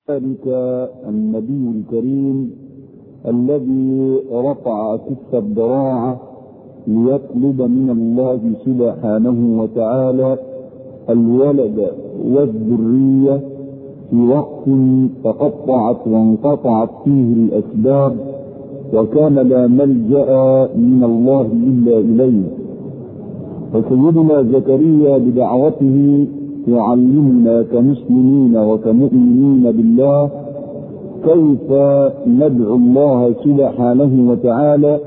ذلك النبي الكريم الذي رفع كف الضراعة ليطلب من الله سبحانه وتعالى الولد والذرية في وقت تقطعت وانقطعت فيه الأسباب وكان لا ملجأ من الله إلا إليه فسيدنا زكريا بدعوته يعلمنا كمسلمين وكمؤمنين بالله كيف ندعو الله سبحانه وتعالى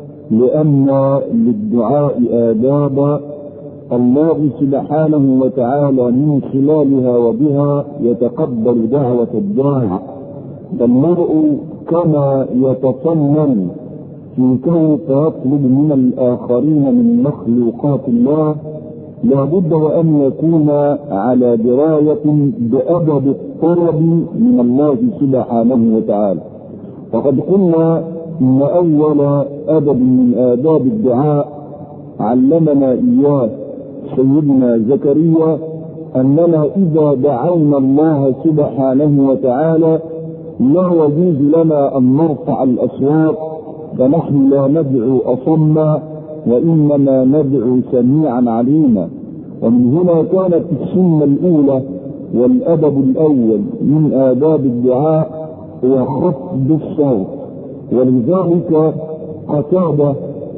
لأن للدعاء آدابا الله سبحانه وتعالى من خلالها وبها يتقبل دعوة الداعي فالمرء كما يتصمم في كيف يطلب من الآخرين من مخلوقات الله لابد وأن يكون على دراية بأدب الطلب من الله سبحانه وتعالى وقد قلنا إن أول أدب من آداب الدعاء علمنا إياه سيدنا زكريا أننا إذا دعونا الله سبحانه وتعالى لا يجوز لنا أن نرفع الأصوات فنحن لا ندعو أصما وإنما ندعو سميعا عليما ومن هنا كانت السنة الأولى والأدب الأول من آداب الدعاء هو خفض الصوت ولذلك قتادة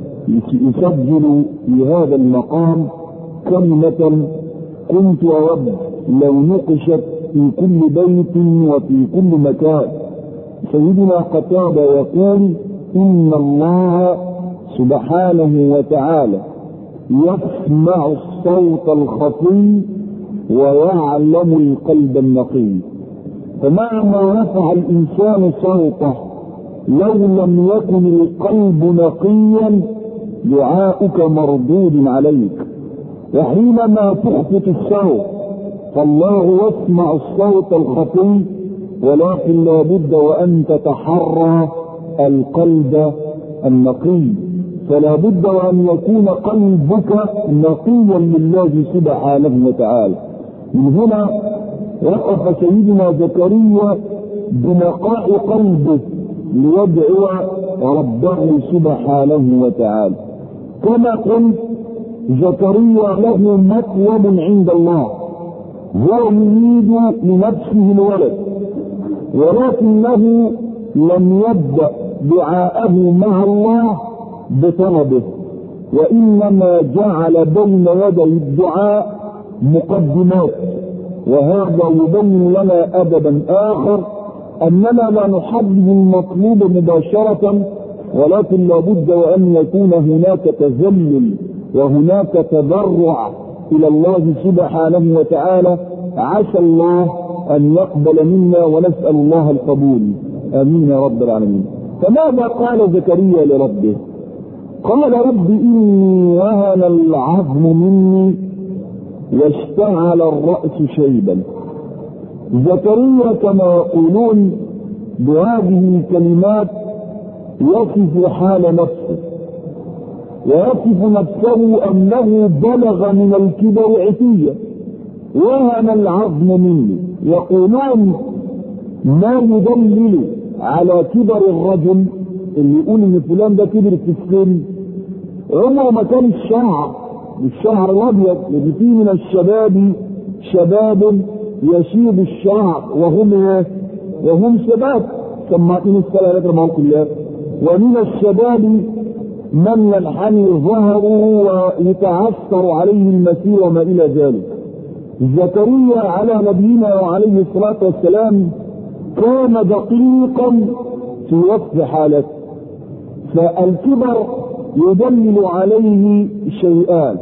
يسجل في هذا المقام كلمة كنت أود لو نقشت في كل بيت وفي كل مكان سيدنا قتادة يقول إن الله سبحانه وتعالى يسمع الصوت الخفي ويعلم القلب النقي فمهما رفع الإنسان صوته لو لم يكن القلب نقيا دعاؤك مردود عليك وحينما تخفت الصوت فالله يسمع الصوت الخفي ولكن لا بد وأن تتحرى القلب النقي فلا بد وأن يكون قلبك نقيا لله سبحانه وتعالى من هنا وقف سيدنا زكريا بنقاء قلبه ليدعو ربه سبحانه وتعالى كما قلت زكريا له مطلب عند الله هو يريد لنفسه الولد ولكنه لم يبدأ دعاءه مع الله بطلبه وإنما جعل بين يدي الدعاء مقدمات وهذا يبين لنا أدبا آخر أننا لا نحدد المطلوب مباشرة ولكن لابد وأن يكون هناك تذلل وهناك تضرع إلى الله سبحانه وتعالى عسى الله أن يقبل منا ونسأل الله القبول آمين يا رب العالمين فماذا قال زكريا لربه قال رب إني وهن العظم مني واشتعل الرأس شيبا زكريا كما يقولون بهذه الكلمات يصف حال نفسه ويصف نفسه أنه بلغ من الكبر عتية وهن العظم مني يقولون ما يدلل على كبر الرجل اللي يقول ان فلان ده كبر في السن عمره ما كان الشعر الشعر الابيض اللي فيه من الشباب شباب يشيب الشعر وهم وهم شباب سماعين السلام عليكم ورحمه الله ومن الشباب من ينحني ظهره ويتعثر عليه المسير وما الى ذلك زكريا على نبينا وعليه الصلاه والسلام كان دقيقا في وصف حالته فالكبر يدلل عليه شيئان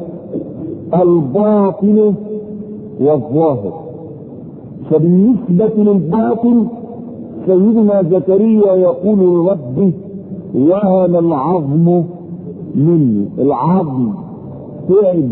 الباطن والظاهر فبالنسبة للباطن سيدنا زكريا يقول لربه وهن العظم مني العظم تعب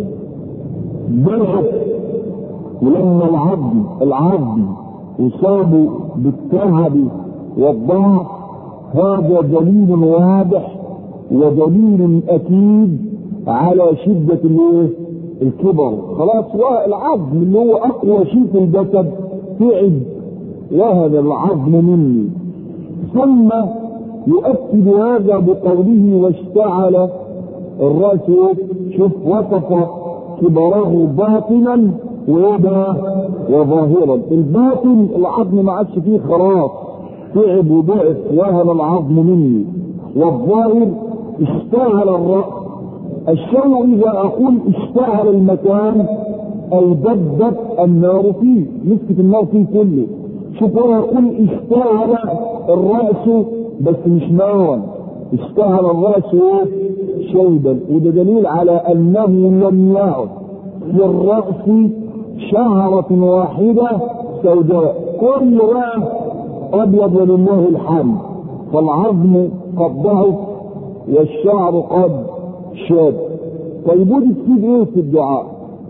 ضعف ولما العظم العظم يصاب بالتعب والضعف هذا دليل واضح ودليل اكيد على شدة الايه الكبر خلاص العظم اللي هو اقوى شيء في الجسد تعب وهذا العظم مني ثم يؤكد هذا بقوله واشتعل الرأس شوف وصف كبره باطنا ويبقى وظاهرا الباطن العظم ما عادش فيه خلاص تعب وضعف وهن العظم مني والظاهر اشتعل الرأس الشيء إذا أقول اشتعل المكان أي دبت النار فيه مسكت النار فيه كله شوف أنا أقول اشتعل الرأس بس مش نارا اشتعل الرأس شيبا وده دليل على أنه لم يعد في الرأس شعرة واحدة سوداء كل رأس أبيض ولله الحمد فالعظم قد ضعف والشعر قد شاب طيب ودي تفيد ايه في الدعاء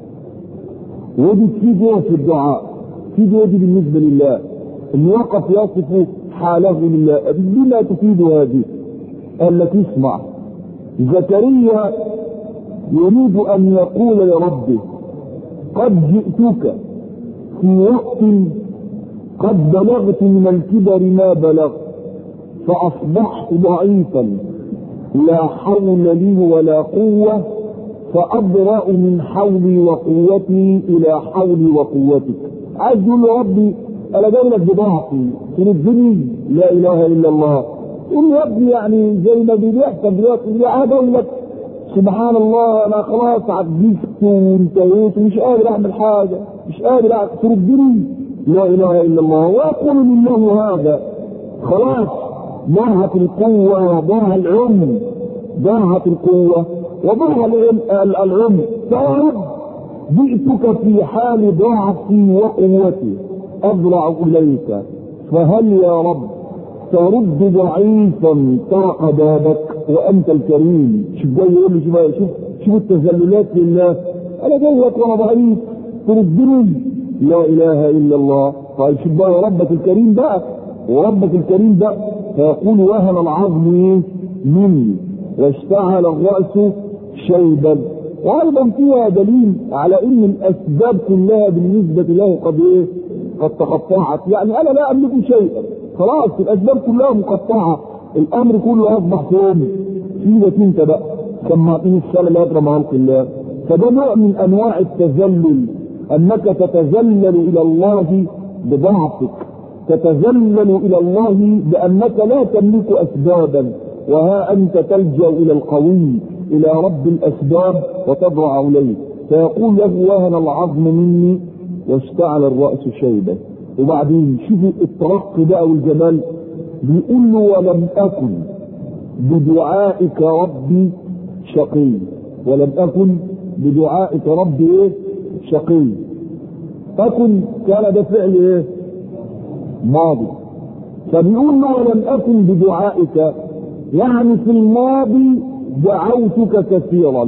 ودي تفيد ايه في الدعاء تفيد ايه دي بالنسبه لله ان وقف يصف حاله لله بما تفيد هذه التي اسمع زكريا يريد ان يقول لربه قد جئتك في وقت قد بلغت من الكبر ما بلغت فاصبحت ضعيفا لا حول لي ولا قوة فأبرأ من حولي وقوتي إلى حولي وقوتك عايز يقول له ربي أنا جاي لك بضعفي تنزلني لا إله إلا الله قول يا ابني يعني زي ما بيحصل دلوقتي لا أقول لك سبحان الله أنا خلاص عجزت وانتهيت ومش قادر أعمل حاجة مش قادر أعمل تردني لا إله إلا الله وأقول لله هذا خلاص ضاعت القوة وضاع العلم ضاعت القوة وضاع العلم فيا رب جئتك في حال ضعفي وقوتي أضرع إليك فهل يا رب ترد ضعيفا طرق بابك وأنت الكريم شوف جاي يقول لي شوف شوف شوف التذللات لله أنا جاي لك وأنا ضعيف تردني لا إله إلا الله طيب شوف بقى ربك الكريم بقى وربك الكريم بقى فيقول وهن العظم ايه مني واشتعل الرأس شيبا وايضا فيها دليل على ان الاسباب كلها بالنسبة له قد ايه قد تقطعت يعني انا لا املك شيئا خلاص الاسباب كلها مقطعة الامر كله اصبح فين سيبك انت بقى سمعتني السنة لا يدرى خلق الله فده نوع من انواع التذلل انك تتذلل الى الله بضعفك تتذلل الى الله بانك لا تملك اسبابا وها انت تلجا الى القوي الى رب الاسباب وتضرع اليه فيقول له وهن العظم مني واشتعل الراس شيبا وبعدين شوفوا الترقي بقى والجمال بيقول له ولم اكن بدعائك ربي شقي ولم اكن بدعائك ربي ايه شقي اكن كان ده فعل ايه ماضي فبيقول له ولم اكن بدعائك يعني في الماضي دعوتك كثيرا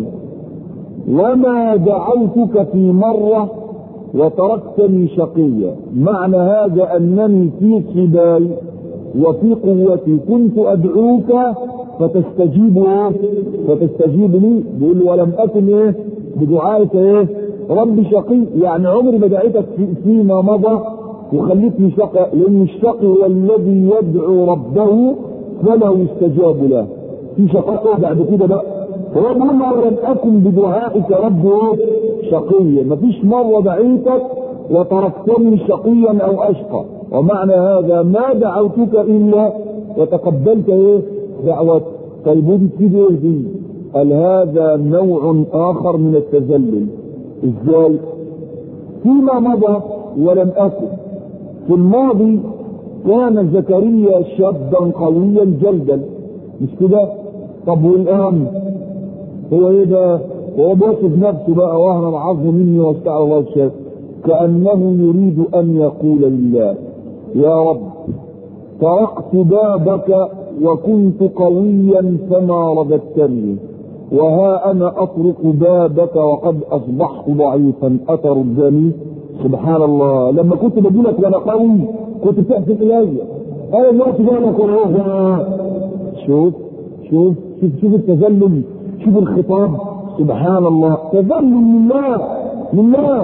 وما دعوتك في مرة وتركتني شقيا معنى هذا انني في صباي وفي قوتي كنت ادعوك فتستجيب ايه فتستجيب لي بيقول ولم اكن ايه بدعائك ايه ربي شقي يعني عمري ما دعيتك في فيما مضى وخليتني شقى لان الشقي هو الذي يدعو ربه فلا يستجاب له في شقاء بعد كده بقى هو بيقول لم اكن بدعائك رب شقيا مفيش مره دعيتك وتركتني شقيا او اشقى ومعنى هذا ما دعوتك الا وتقبلت ايه دعوتك طيب ودي تفيد ايه دي قال هذا نوع اخر من التذلل ازاي فيما مضى ولم اكن في الماضي كان زكريا شابا قويا جلدا مش كده طب والان هو ايه ده هو بيصف نفسه بقى وهن العظم مني واستعى الله الشيخ كانه يريد ان يقول لله يا رب طرقت بابك وكنت قويا فما رددتني وها انا اطرق بابك وقد اصبحت ضعيفا اتردني سبحان الله لما كنت بجي لك وانا قوي كنت بتحسن الي انا دلوقتي جاي لك وانا شوف شوف شوف شوف التذلل شوف الخطاب سبحان الله تذلل لله لله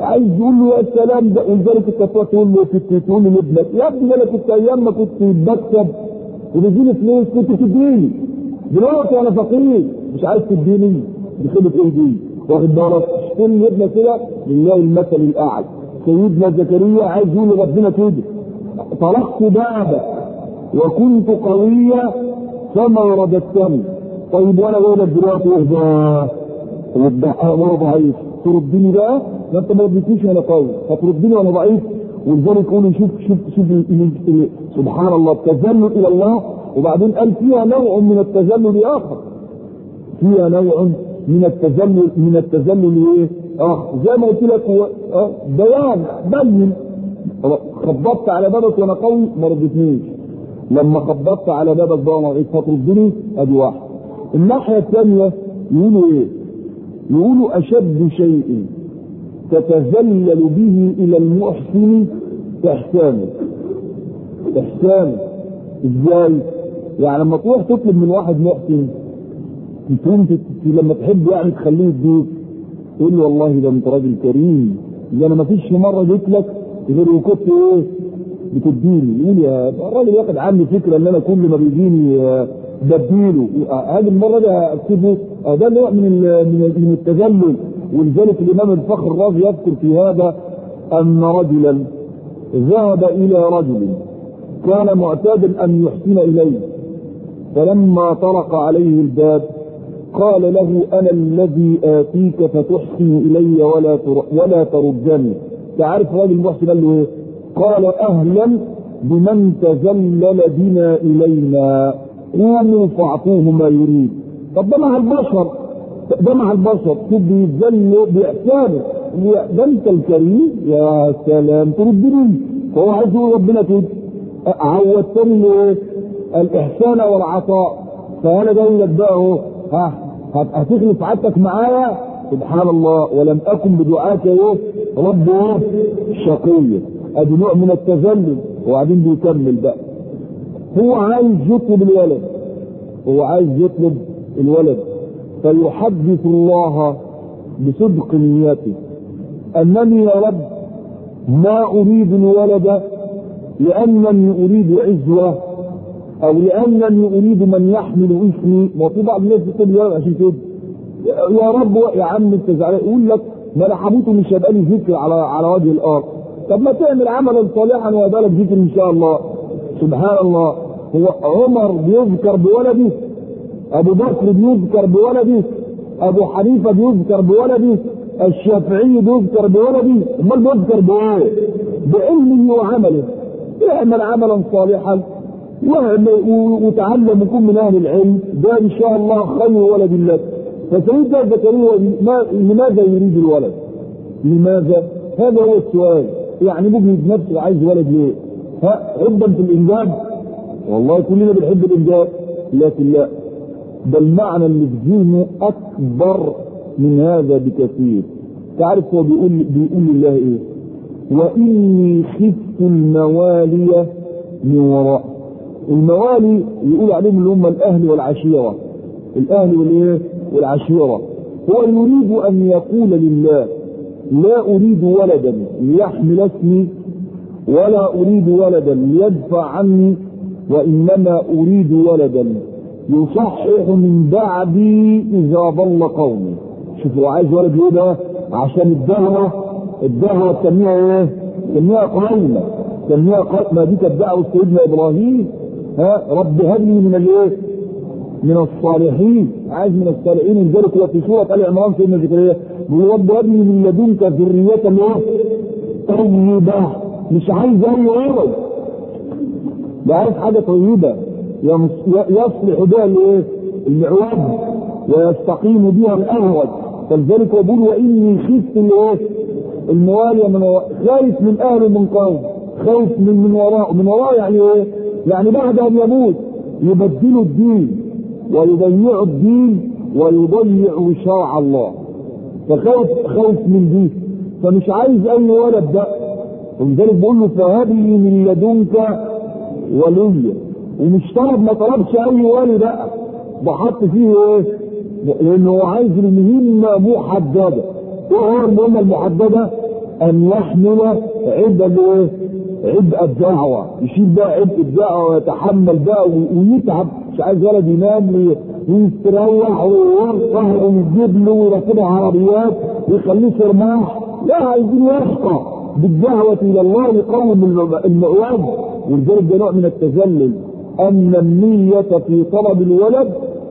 عايز يقول له يا سلام ده ولذلك انت تقول له كنت تقول لابنك يا ابني انا كنت ايام ما كنت بكسب وبيجيلي فلوس كنت تديني دلوقتي انا فقير مش عايز تديني بخيبة ايه دي واخد بالك اشتري لابنك كده لله المثل الاعلى سيدنا زكريا عايز يقول لربنا كده طلقت بابك وكنت قوية فما رددتني طيب وانا جاي لك دلوقتي اهدى والدعاء وانا ضعيف تردني بقى ما انت ما ردتنيش وانا قوي فتردني وانا ضعيف ولذلك قولي شوف شوف شوف سبحان الله التذلل الى الله وبعدين قال فيها نوع من التذلل اخر فيها نوع من التذلل من التذلل ايه؟ اه زي ما قلت لك هو اه بيان بين خبطت على بابك وانا قوي ما ردتنيش لما خبطت على بابك بقى وانا فتردني ادي واحد الناحيه الثانيه يقولوا ايه؟ يقولوا اشد شيء تتذلل به الى المحسن احسانه احسانه ازاي؟ يعني لما تروح تطلب من واحد محسن تقوم لما تحب يعني تخليه يديك تقول له والله ده انت راجل كريم ده انا ما فيش مره جيت لك غير وكنت ايه بتديني يقول يا الراجل ياخد عني فكره ان انا كل ما بيجيني بديله هذه المره دي اكتبه ده نوع من من من التذلل ولذلك الامام الفخر الرازي يذكر في هذا ان رجلا ذهب الى رجل كان معتادا ان يحسن اليه فلما طرق عليه الباب قال له انا الذي اتيك فتحسن الي ولا ولا تردني تعرف راجل المحسن قال له ايه؟ قال اهلا بمن تذلل بنا الينا قوموا فاعطوه ما يريد طب ده مع البشر ده مع البشر شوف بيتذل باحسانه ده انت الكريم يا سلام تردني فهو عايز يقول ربنا كده عودتني ايه؟ الاحسان والعطاء فانا جاي لك بقى اهو ها هتخلف عادتك معايا سبحان الله ولم اكن بدعاك ايه رب ايه شقيا ادي نوع من التذلل وبعدين بيكمل بقى هو عايز يطلب الولد هو عايز يطلب الولد فيحدث الله بصدق نيته انني يا رب ما اريد الولد لانني اريد عزوه او لانني اريد من يحمل اسمي ما في بعض الناس بتقول يا عشان كده يا رب يا عم انت زعلان يقول لك ما انا حبيته مش هيبقى لي ذكر على على وجه الارض طب ما تعمل عملا صالحا ويبقى لك ذكر ان شاء الله سبحان الله هو عمر بيذكر بولده ابو بكر بيذكر بولده ابو حنيفه بيذكر بولده الشافعي بيذكر بولده امال بيذكر بايه؟ بعلمه وعمله اعمل عملا صالحا وتعلم وكن من اهل العلم ده ان شاء الله خير ولد لك فسيدنا زكريا لماذا يريد الولد؟ لماذا؟ هذا هو السؤال يعني مجهد نفسه عايز ولد ليه؟ ها حبا في الانجاب والله كلنا بنحب الانجاب لكن لا ده المعنى اللي في ذهنه اكبر من هذا بكثير تعرف هو بيقول بيقول لله ايه؟ واني خفت الموالي من وراء الموالي يقول عليهم اللي هم الاهل والعشيره الاهل والايه والعشيره هو يريد ان يقول لله لا اريد ولدا ليحمل اسمي ولا اريد ولدا ليدفع عني وانما اريد ولدا يصحح من بعدي اذا ضل قومي شوف هو عايز ولد ايه ده عشان الدعوه الدعوه تسميها ايه؟ تسميها قائمه تسميها قائمه دي كانت دعوه سيدنا ابراهيم ها رب هب لي من الايه؟ من الصالحين عايز من الصالحين لذلك هو في سوره ال عمران سيدنا زكريا بيقول رب هب لي من لدنك ذريه ايه؟ طيبه مش عايز اي ولد ده عايز حاجه طيبه يصلح بها الايه؟ العوج ويستقيم بها الاهوج فلذلك يقول واني خفت الايه؟ المواليه من وراء خايف من اهله من قوم خايف من من وراء من وراء يعني ايه؟ يعني بعد ان يموت يبدلوا الدين ويضيعوا الدين ويضيعوا شرع الله فخايف خايف من دي فمش عايز اي ولد ده ولذلك بقول له فهب لي من لدنك وليا ومش طلب ما طلبش اي ولي بقى ده حط فيه ايه؟ لانه هو عايز المهمه محدده ايه هو المهمه المحدده؟ ان يحمل عبء الايه؟ عبء الدعوة يشيل بقى عبء الدعوة ويتحمل بقى ويتعب مش عايز ولد ينام ويستريح ويرفع ويجيب له ويركبه عربيات ويخليه سرماح لا عايزين يشقى بالدعوة إلى الله يقوم المعوج ولذلك ده نوع من التذلل أن النية في طلب الولد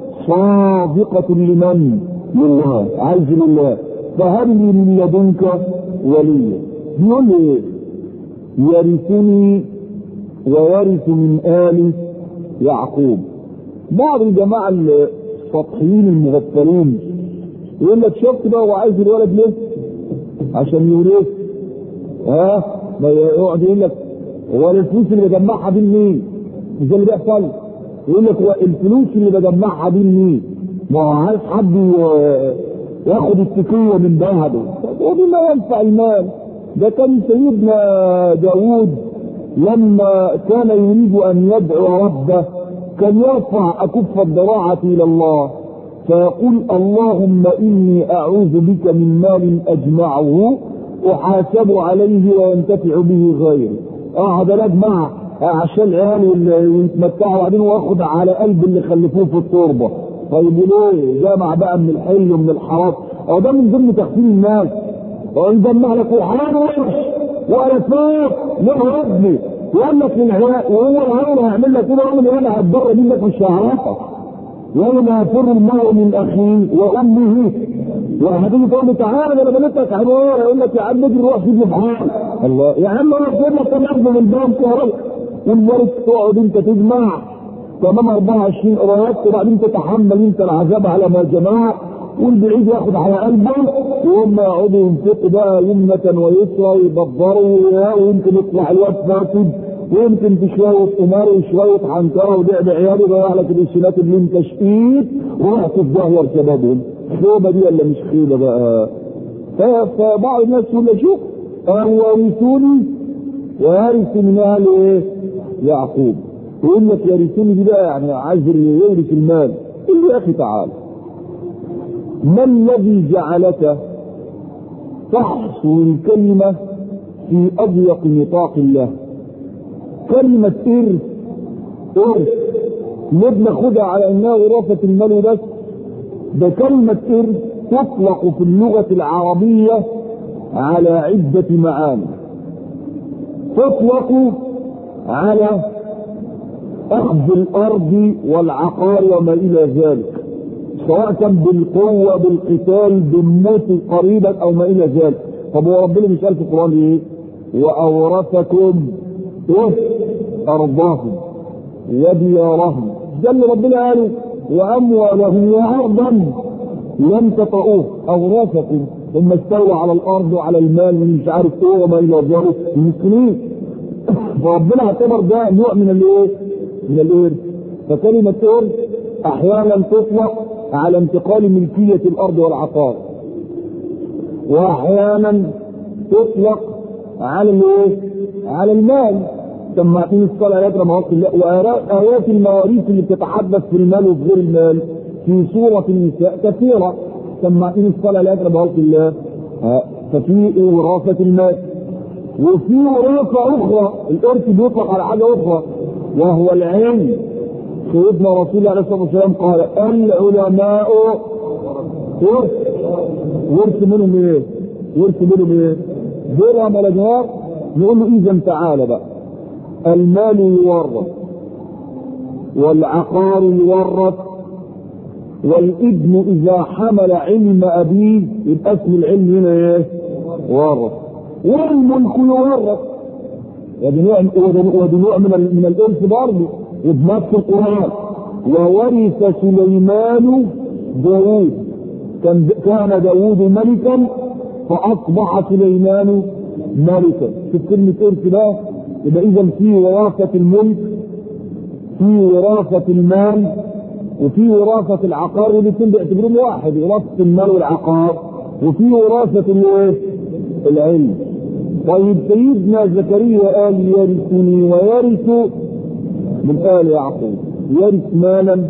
صادقة لمن؟ لله عز لله فهب لي من لدنك وليا بيقول لي ايه؟ يرثني ويرث من آل يعقوب بعض الجماعة السطحيين المغفلين يقول لك شفت بقى هو عايز الولد ليه؟ عشان يورث ها ما يقعد يقول لك هو الفلوس اللي بجمعها دي لمين؟ مش اللي بيحصل يقول لك هو الفلوس اللي بجمعها دي لمين؟ ما هو عايز حد ياخد التكية من ذهبه وبما ينفع المال ده كان سيدنا داوود لما كان يريد ان يدعو ربه كان يرفع اكف الضراعة الى الله فيقول اللهم اني اعوذ بك من مال اجمعه احاسب عليه وينتفع به غيري اقعد اجمع عشان عيالي ويتمتعوا وبعدين واخد على قلب اللي خلفوه في التربه طيب ليه جامع بقى من الحل ومن الحرام هو ده من ضمن تغفيل الناس ويجمع لك وحرام وحش والفات له ابني يقول لك للعيال وهو العيال هيعمل لك كده يقول انا هتضر منك مش هعرفك يوم يفر المرء من اخيه وامه وهتيجي تقول له تعالى ده انا بنيتك عماره يقول لك يا عم اجري روح سيبني في حالي الله يا عم انا اجيب لك كم اخذ من البنك يا والملك تقعد انت تجمع تمام 24 قراءات وبعدين تتحمل انت العذاب على ما جمع والبعيد ياخد على قلبه وهم يقعدوا ينفقوا بقى يمنة ويسرى يدبروا ويمكن يطلع الواد فاسد ويمكن في شوية قمار وشوية عنكرة ولعب عيالي ضيع لك الانسانات اللي انت شقيت ورحت تدهور شبابهم خيبة دي ولا مش خيبة بقى فبعض الناس يقول لك شوف ورثوني وارث من اهل ايه؟ يعقوب يقول لك يرثوني دي بقى يعني عايز اللي يورث المال قل له يا اخي تعالى ما الذي جعلك تحصر الكلمة في أضيق نطاق الله كلمة إرث إرث ليه بناخدها على إنها وراثة المال بس ده كلمة إرث تطلق في اللغة العربية على عدة معاني تطلق على أخذ الأرض والعقار وما إلى ذلك سواء كان بالقوة بالقتال بالموت قريبا أو ما إلى ذلك طب هو ربنا مش قال في القرآن إيه؟ وأورثكم إيه؟ أرضاهم وديارهم ده اللي ربنا قاله وأموالهم وأرضا لم تطئوه أورثكم ثم استولى على الأرض وعلى المال ومش عارف إيه وما إلى ذلك المسلمين فربنا اعتبر ده نوع من الإيه؟ من الإرث فكلمة إرث أحيانا تطلق على انتقال ملكية الأرض والعقار وأحيانا تطلق على الايه؟ على المال سمعتني الصلاة آيات مواقف الله وآيات المواريث اللي بتتحدث في المال وفي غير المال في سورة النساء كثيرة سمعتني الصلاة آيات مواقف الله ففي وراثة المال وفي وراثة أخرى الإرث بيطلق على حاجة أخرى وهو العلم سيدنا رسول الله عليه الصلاه والسلام قال العلماء ورث ورث منهم ايه؟ ورث منهم ايه؟ دول ملجار نقول له اذا تعالى بقى المال يورث والعقار يورث والابن اذا حمل علم ابيه يبقى اسم العلم هنا ايه؟ ورث والملك يورث ودي نوع ودي نوع من من الارث برضه وبنفس القرآن وورث سليمان داوود كان كان داوود ملكا فأصبح سليمان ملكا في كلمة إرث بقى يبقى إذا في وراثة الملك في وراثة المال وفي وراثة العقار والاثنين بيعتبروهم واحد وراثة المال والعقار وفي وراثة الايه؟ العلم طيب سيدنا زكريا قال يرثني ويرث من آل يعقوب يرث مالا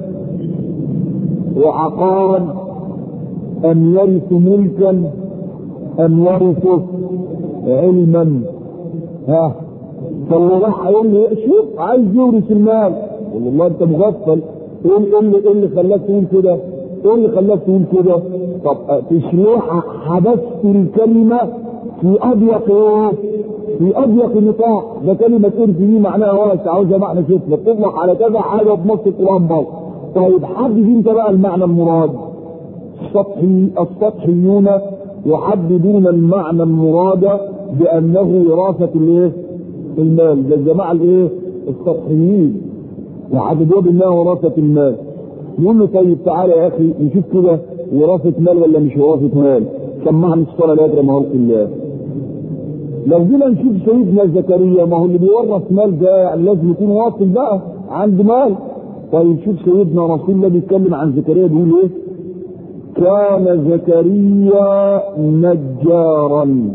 وعقارا أم يرث ملكا أم يرث علما ها فاللي راح يقول لي شوف عايز يورث المال يقول والله انت مغفل ايه اللي ايه اللي خلاك تقول كده؟ ايه اللي خلاك تقول كده؟ طب تشليح حبست الكلمه في اضيق ايه؟ في اضيق نطاق ده كلمه ارث دي معناها واسع عاوزها معنى شفنا بتطلق على كذا حاجه بنص القران برضه طيب حدد انت بقى المعنى المراد السطحي السطحيون يحددون المعنى المراد بانه وراثه الايه؟ المال ده الجماعه الايه؟ السطحيين يحددوها بانها وراثه المال يقول له طيب تعالى يا اخي نشوف كده وراثه مال ولا مش وراثه مال سمعني الصلاه لا يدري ما خلق الله لو جينا نشوف سيدنا زكريا ما هو اللي بيورث مال ده يعني لازم يكون واصل بقى عنده مال طيب شوف سيدنا رسول الله بيتكلم عن زكريا بيقول ايه؟ كان زكريا نجارا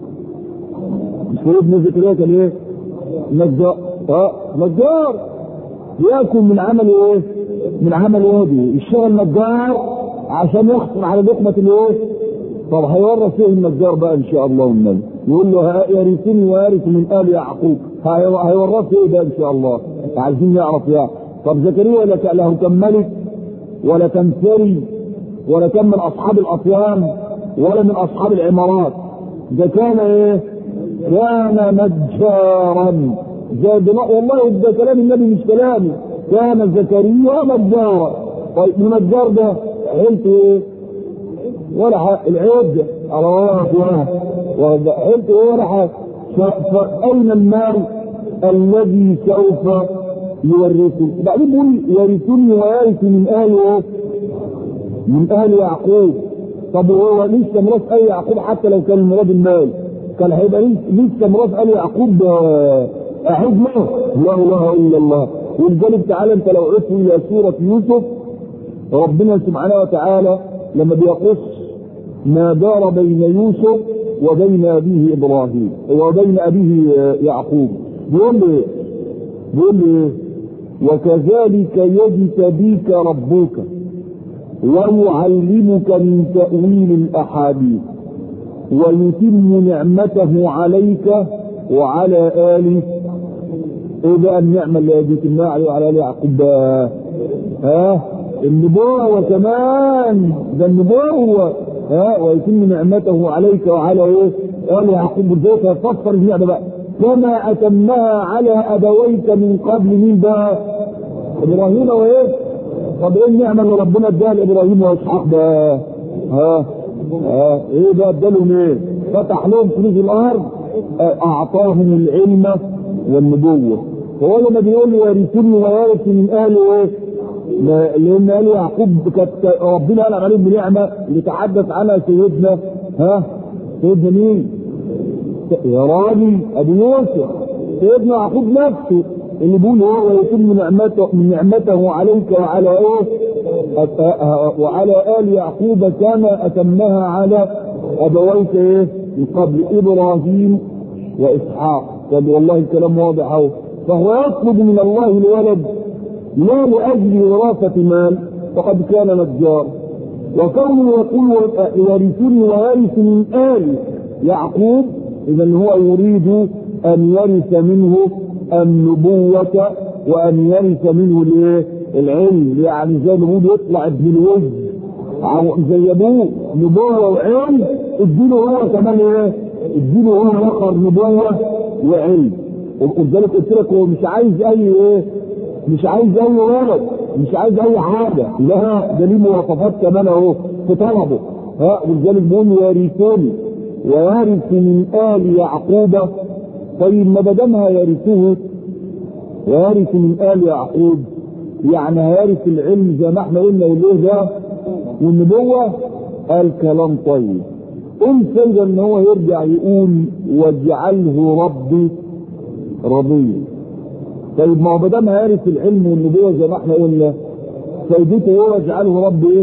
سيدنا زكريا كان ايه؟ نجار اه نجار ياكل من عمل ايه؟ من عمل يدي يشتغل نجار عشان يحصل على لقمه الايه؟ طب هيورث ايه النجار بقى ان شاء الله والنبي يقول له يرثني ويرث من ال يعقوب هيورث ايه ده ان شاء الله عايزين نعرف يعني طب زكريا لا له كان ملك ولا كان ثري ولا كان من اصحاب الاطيان ولا من اصحاب العمارات ده كان ايه كان نجارا زي والله ده كلام النبي مش كلامي كان زكريا نجارا طيب النجار ده عيلته ايه ولا حاجه العيب ده على الله عيلته ايه ولا حاجه فاين المال الذي سوف يورثه بعدين بيقول يرثني ويرث من اهل ايه من اهل يعقوب طب وهو لسه ميراث ال يعقوب حتى لو كان المراد المال كان هيبقى لسه ميراث ال يعقوب اعود له لا اله الا الله ولذلك تعالى انت لو عدت الى سوره يوسف ربنا سبحانه وتعالى لما بيقص ما دار بين يوسف وبين ابيه ابراهيم وبين ابيه يعقوب بيقول له بيقول له وكذلك يجتبيك ربك ويعلمك من تأويل الأحاديث ويتم نعمته عليك وعلى آل ايه بقى النعمة اللي يتمها عليه وعلى آل يعقوب ها النبوة وكمان ده النبوة ها ويتم نعمته عليك وعلى ايه آل يعقوب ازاي تفسر النعمة بقى كما أتمها على أبويك من قبل مين بقى إبراهيم وإيه طب ايه النعمه اللي ربنا اداها لابراهيم واسحاق ده؟ ها؟ ها؟ ايه ده ادالهم ايه؟ فتح لهم كنوز الارض اعطاهم العلم والنبوه هو لما بيقول يرثني ويرث من اهل ايه؟ لان اهل يعقوب كانت ربنا انعم عليهم بنعمه اللي تحدث عنها سيدنا ها؟ سيدنا مين؟ يا راجل ابو يوسف سيدنا يعقوب نفسه اللي بيقول هو ويتم نعمته من نعمته عليك وعلى ايه؟ وعلى ال يعقوب كما اتمها على ابويك ايه؟ من قبل ابراهيم واسحاق طب والله الكلام واضح اهو فهو يطلب من الله الولد لا لاجل وراثه مال فقد كان نجار وكونه يقول يرثني ويرث من ال يعقوب اذا هو يريد ان يرث منه النبوة وأن يرث منه الايه؟ العلم يعني زي ما بيقول يطلع ابن الوز زي ابوه نبوة وعلم اديله هو كمان ايه؟ اديله هو اخر نبوة وعلم ولذلك قلت لك هو مش عايز اي ايه؟ مش عايز اي ولد مش عايز اي حاجة لا ده ليه مواصفات كمان اهو في طلبه ها ولذلك بيقول يرثني ويرث من آل يعقوب طيب ما دام هيرثه ويرث من ال يعقوب يعني هيرث العلم زي ما احنا قلنا والايه ده والنبوه قال كلام طيب قلت ان هو يرجع يقول واجعله ربي رضيا طيب ما هو ما دام هيرث العلم والنبوه زي ما احنا قلنا فايدته هو واجعله ربي ايه؟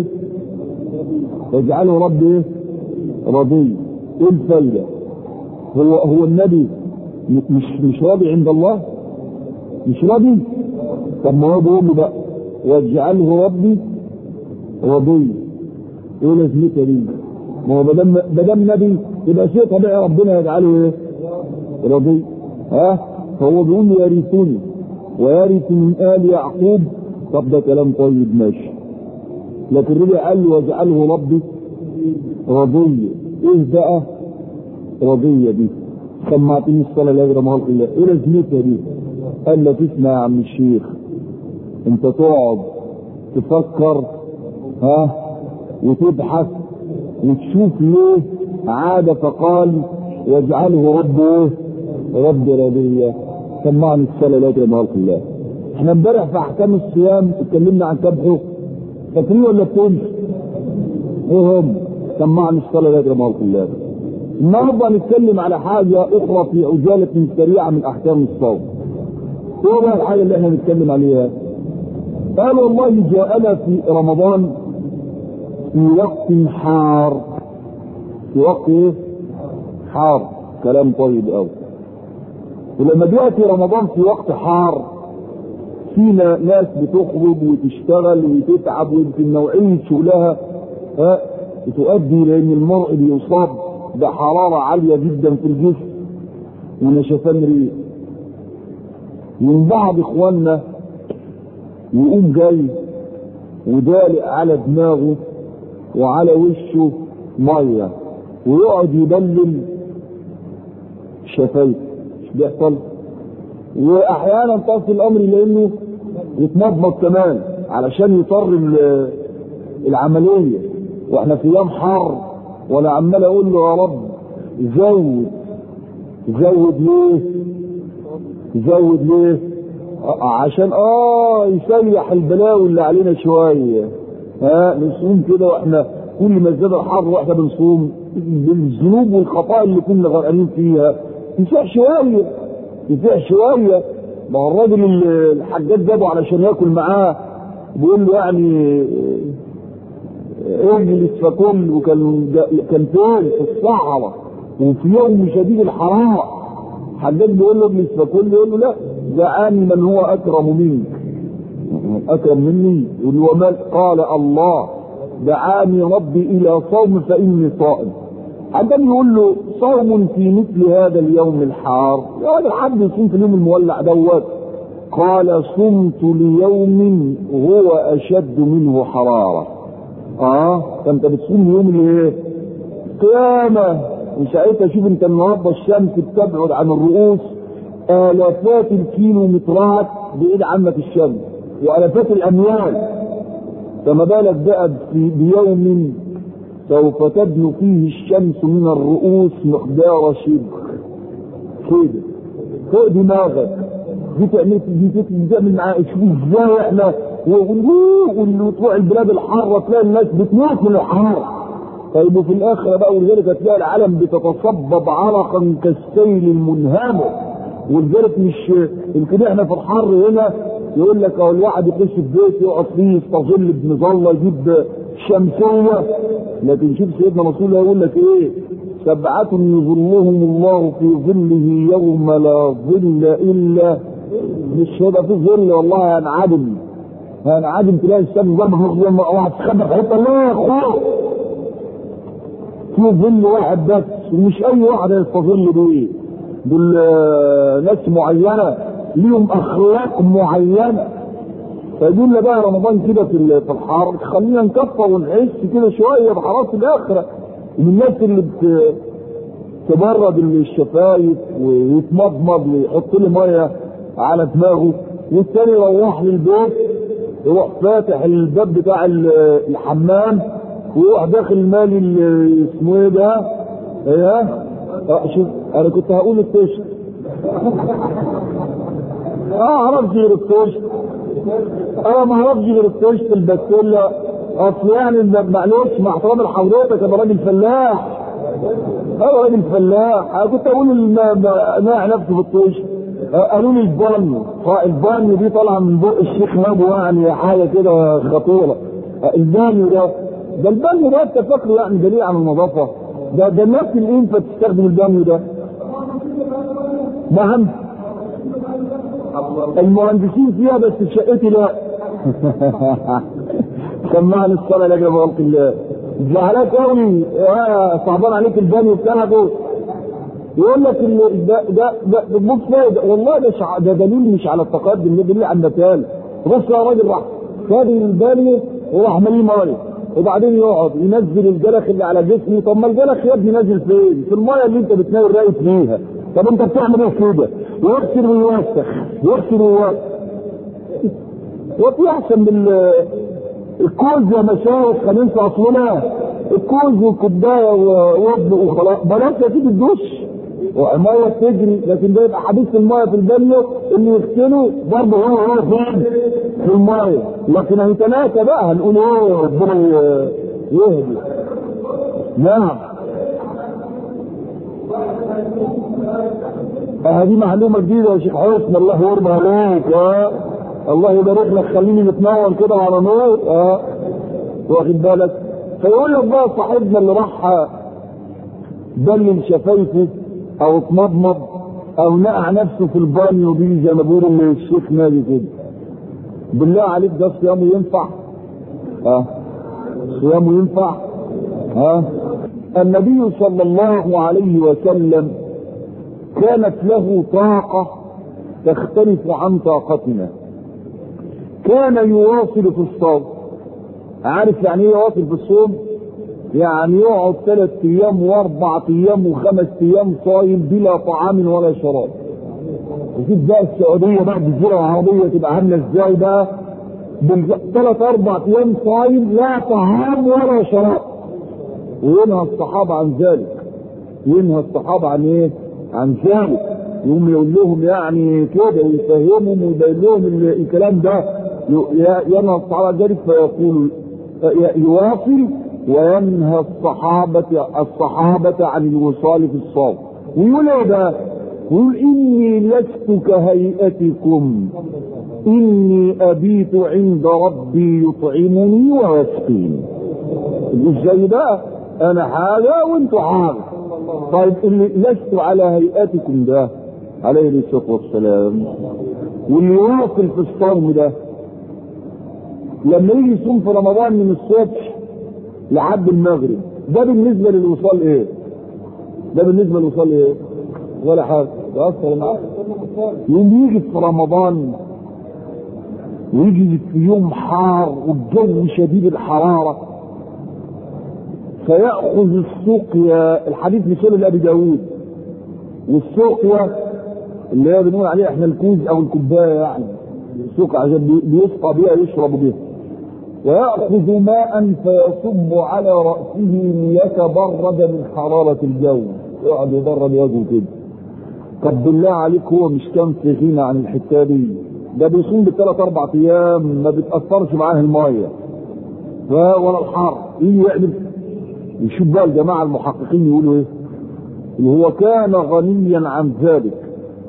واجعله ربي ايه؟ رضيا ايه الفايده؟ هو هو النبي مش مش راضي عند الله مش راضي طب ما هو بيقول له بقى واجعله ربي رضي ايه لازمتها دي ما هو ما دام نبي يبقى شيء طبيعي ربنا يجعله ايه؟ رضي ها فهو بيقول يرثني ويرث من ال يعقوب طب ده كلام طيب ماشي لكن رجع قال له واجعله ربي رضية ايه بقى رضية دي سمعتني الصلاة لا يجرى مهلق الله ايه لازمتها دي قال له تسمع يا عم الشيخ انت تقعد تفكر ها وتبحث وتشوف ليه عاد فقال واجعله رب ايه رب رضية سمعني الصلاة لا يجرى مهلق الله احنا امبارح في احكام الصيام اتكلمنا عن كبحه فاكرين ولا بتنسى؟ ايه هم؟ سمعني الصلاة لا يجرى مهلق الله النهارده هنتكلم على حاجة أخرى في عجالة سريعة من أحكام الصوم. إيه بقى الحاجة اللي احنا هنتكلم عليها؟ قال والله جاءنا في رمضان في وقت حار. في وقت إيه؟ حار. كلام طيب أوي. ولما بيأتي رمضان في وقت حار فينا ناس بتخرج وتشتغل وتتعب ويمكن نوعية شغلها ها تؤدي لأن المرء بيصاب بحرارة عالية جدا في الجسم ونشفان ريق من بعض اخواننا يقوم جاي ودالق على دماغه وعلى وشه ميه ويقعد يبلل شفايفه مش بيحصل واحيانا تصل الامر لانه يتمضمض كمان علشان يطر العمليه واحنا في ايام حر وانا عمال اقول له يا رب زود زود ليه زود ليه عشان اه يسيح البلاوي اللي علينا شويه ها نصوم كده واحنا كل ما زاد الحر واحنا بنصوم بالذنوب والخطايا اللي كنا غرقانين فيها يسيح شويه يسيح شويه ما هو الراجل اللي الحجاج جابه علشان ياكل معاه بيقول له يعني اجلس فكل وكان كان فين في الصحراء وفي يوم شديد الحراره حجاج بيقول له اجلس فكل يقول له لا دعاني من هو اكرم منك اكرم مني يقول له ومن قال الله دعاني ربي الى صوم فاني صائم حجاج يقول له صوم في مثل هذا اليوم الحار يا راجل حد يصوم في اليوم المولع دوت قال صمت ليوم هو اشد منه حراره اه فانت بتصوم يوم الايه؟ قيامة وساعتها شوف انت النهارده الشمس بتبعد عن الرؤوس آلافات الكيلومترات بعيد عنك الشمس وآلافات الأميال فما بالك بقى في بيوم سوف تدنو فيه الشمس من الرؤوس مقدار شبر كده فوق دماغك دي تعمل دي تعمل معاه شوف ازاي احنا وتروح البلاد الحارة تلاقي الناس بتموت من الحرارة طيب وفي الآخرة بقى ولذلك هتلاقي العالم بتتصبب عرقا كالسيل المنهمر ولذلك مش يمكن احنا في الحر هنا يقول لك اهو الواحد يخش في بيت يقعد فيه يستظل بمظله يجيب شمسيه لكن شوف سيدنا رسول الله يقول لك ايه سبعة يظلهم الله في ظله يوم لا ظل الا مش هيبقى في ظل والله هنعدم هنعدم تلاقي الشمس ضربه في الخيام واحد تخبى في حته الله اخوه في ظل واحد بس ومش اي واحد يستظل بيه دول ناس معينه ليهم اخلاق معينه فيقول بقى رمضان كده في في الحر خلينا نكفر ونحس كده شويه بحراره الاخره من الناس اللي بت تبرد الشفايف ويتمضمض ويحط له ميه على دماغه والتاني يروح للبيت يروح فاتح الباب بتاع الحمام ويروح داخل مالي اسمه ايه ده؟ ايه شوف انا كنت هقول الطشت اه اعرفش غير الطشت اه ما اعرفش غير الطشت البسله اصل يعني معلش مع احترام لحضرتك انا راجل فلاح انا راجل فلاح انا كنت اقول ناع نفسي في الطشت قالوا لي البانيو البانيو دي طالعه من بق الشيخ نابو يعني حاجه كده خطيره البانيو ده ده البانيو ده انت فاكره يعني دليل على النظافه ده ده الناس الانفه تستخدم البانيو ده نعم المهندسين فيها بس في شقتي لا سمعني الصلاة لك خلق الله زعلان قوي يا صعبان عليك الباني بتاعك يقول لك ال- ده ده ده بص ده والله ده شع- ده دليل مش على التقدم ده دليل على النتال بص يا راجل راح خد الباني وراح مليه ميه وبعدين يقعد ينزل الجلخ اللي على جسمه طب ما الجلخ يا ابني نازل فين؟ في الميه اللي انت بتناول رايت فيها طب انت بتعمل ايه كده؟ ويغسل ويوسخ يغسل ويوسخ وفي احسن من ال- الكوز يا مشايخ هننسى اصلنا الكوز والكوبايه ووضع وخلاص بلاش يا سيدي الدش وميه بتجري لكن ده يبقى حديث الميه في البانيو اللي يغسله برضه هو هو فين؟ في الميه لكن هيتناسى بقى هنقول ايه ربنا ي- يهدي نعم هذه معلومة جديدة يا شيخ حسن الله يرضى عليك اه الله يبارك لك خليني متنور كده على نور اه واخد بالك فيقول لك بقى صاحبنا اللي راح بلل شفايفه او اتمضمض او نقع نفسه في البانيو دي زي ما بيقول الشيخ نادي كده بالله عليك ده صيامه ينفع؟ اه صيامه ينفع؟ ها؟ النبي صلى الله عليه وسلم كانت له طاقة تختلف عن طاقتنا كان يواصل في الصوم عارف يعني ايه يواصل في الصوم يعني يقعد ثلاث ايام واربع ايام وخمس ايام صايم بلا طعام ولا شراب وشوف بقى السعوديه بقى الجزيره العربيه تبقى عامله ازاي بقى ثلاث اربع ايام صايم لا طعام ولا شراب وينهى الصحابه عن ذلك ينهى الصحابه عن ايه؟ عن ذلك يقوم يقول لهم يعني كده ويفهمهم ويبين لهم ال- الكلام ده ي- ينهى الصحابه عن ذلك فيقول ي- يواصل وينهى الصحابة الصحابة عن الوصال في الصوم ويقول ايه ده؟ يقول اني لست كهيئتكم اني ابيت عند ربي يطعمني ويسقيني ازاي بقى انا حاجه وانتوا حاجه طيب اللي لست على هيئتكم ده عليه الصلاه والسلام واللي يواصل في الصوم ده لما يجي يصوم في رمضان من الصبح لحد المغرب ده بالنسبه للوصال ايه؟ ده بالنسبه للوصال ايه؟ ولا حاجه تاثر معاه يوم يجي في رمضان ويجي في يوم حار والجو شديد الحراره فيأخذ السقيا الحديث مثال لأبي داود والسقيا اللي هي بنقول عليها احنا الكوز او الكوبايه يعني السقيا عشان بي- بيسقى بيها يشرب بها ويأخذ ماء فيصب على رأسه ليتبرد من حرارة الجو يقعد يبرد وجهه كده طب بالله عليك هو مش كان في غنى عن الحكايه دي ده بيصوم بالثلاث اربع ايام ما بتاثرش معاه الميه ف- ولا الحر يجي يعمل يشوف بقى الجماعه المحققين يقولوا ايه اللي هو كان غنيا عن ذلك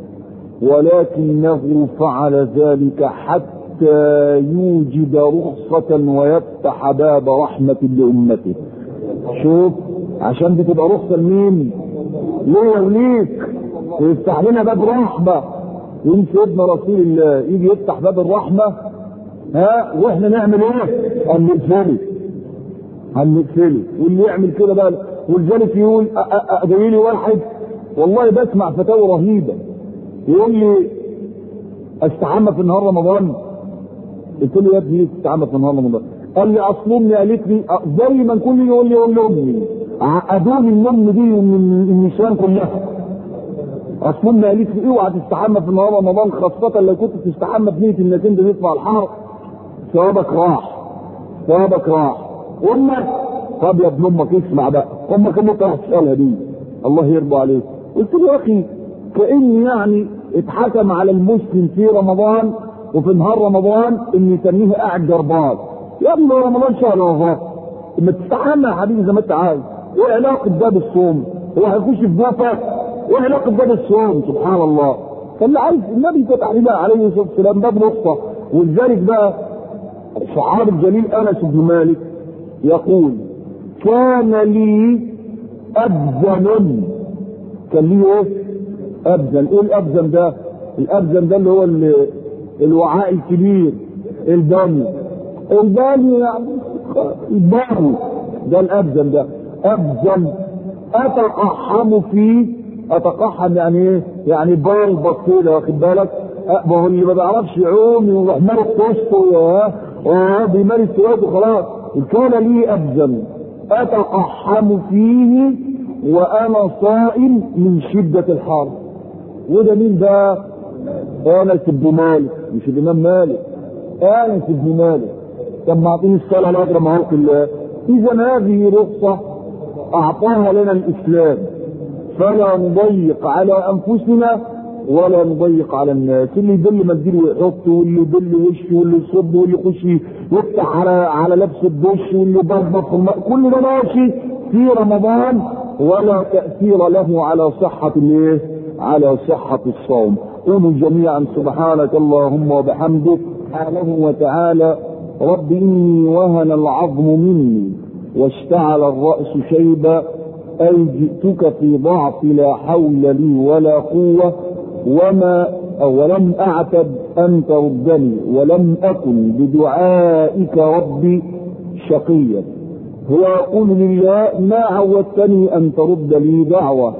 ولكنه فعل ذلك حتى يوجد رخصة ويفتح باب رحمة لأمته شوف عشان دي تبقى رخصة لمين؟ ليه وليك يفتح لنا باب رحمة يوم سيدنا رسول الله يجي يفتح باب الرحمة ها واحنا نعمل ايه؟ هنقفله هنقفله واللي يعمل كده بقى ولذلك يقول أ- أ- أ- جاي لي واحد والله بسمع فتاوى رهيبه يقول لي استحمى في نهار رمضان قلت له يا ابني ليه تستحمى في نهار رمضان قال لي اصل امي قالت لي أ- زي ما كل يقول لي يقول لامي عقدوني الام دي ومن النسوان كلها اصل امي قالت لي اوعى تستحمى في نهار رمضان خاصه لو كنت تستحمى بنيه انك انت تدفع الحر ثوابك راح ثوابك راح امك طب يا ابن امك اسمع بقى امك اللي انت راح تسالها دي الله يرضى عليك قلت له يا اخي كان يعني اتحكم على المسلم في رمضان وفي نهار رمضان ان يسميه قاعد جربان يا ابني رمضان شهر وفاة اما تستحمى يا حبيبي زي ما انت عايز ايه علاقه ده بالصوم؟ هو هيخش في جوفك؟ ايه علاقه ده بالصوم؟ سبحان الله فاللي عايز النبي فتح لنا عليه الصلاه والسلام باب رخصه ولذلك بقى الصحابي الجليل انس بن مالك يقول كان لي ابزن كان لي ايه؟ ابزن ايه الابزن ده؟ الابزن ده اللي هو ال- الوعاء الكبير الباني الباني يعني الباني ده الابزم ده ابزم اتقحم فيه اتقحم يعني ايه؟ يعني بلبط كده واخد بالك؟ ما هو اللي ما بيعرفش يعوم يروح مارس وسطه يا اه بيمارس سواده خلاص كان لي ابزم اتقحم فيه وانا صائم من شده الحر وده مين بقى؟ انس بن مالك مش الامام مالك انس بن مالك طب ما اعطيني الصلاه لا اجرى معاك الله اذا هذه رخصه اعطاها لنا الاسلام فلا نضيق على انفسنا ولا نضيق على الناس اللي يدل منديل ويحط واللي يدل وشه واللي يصب واللي يخش يفتح على على لبس الدش واللي يضبط في الماء كل ده ماشي في رمضان ولا تاثير له على صحه الايه؟ على صحه الصوم قولوا جميعا سبحانك اللهم وبحمدك سبحانه وتعالى رب اني وهن العظم مني واشتعل الراس شيبا اي جئتك في ضعف لا حول لي ولا قوه وما أو ولم أعتد أن تردني ولم أكن بدعائك ربي شقيا هو يقول لله ما عودتني أن ترد لي دعوة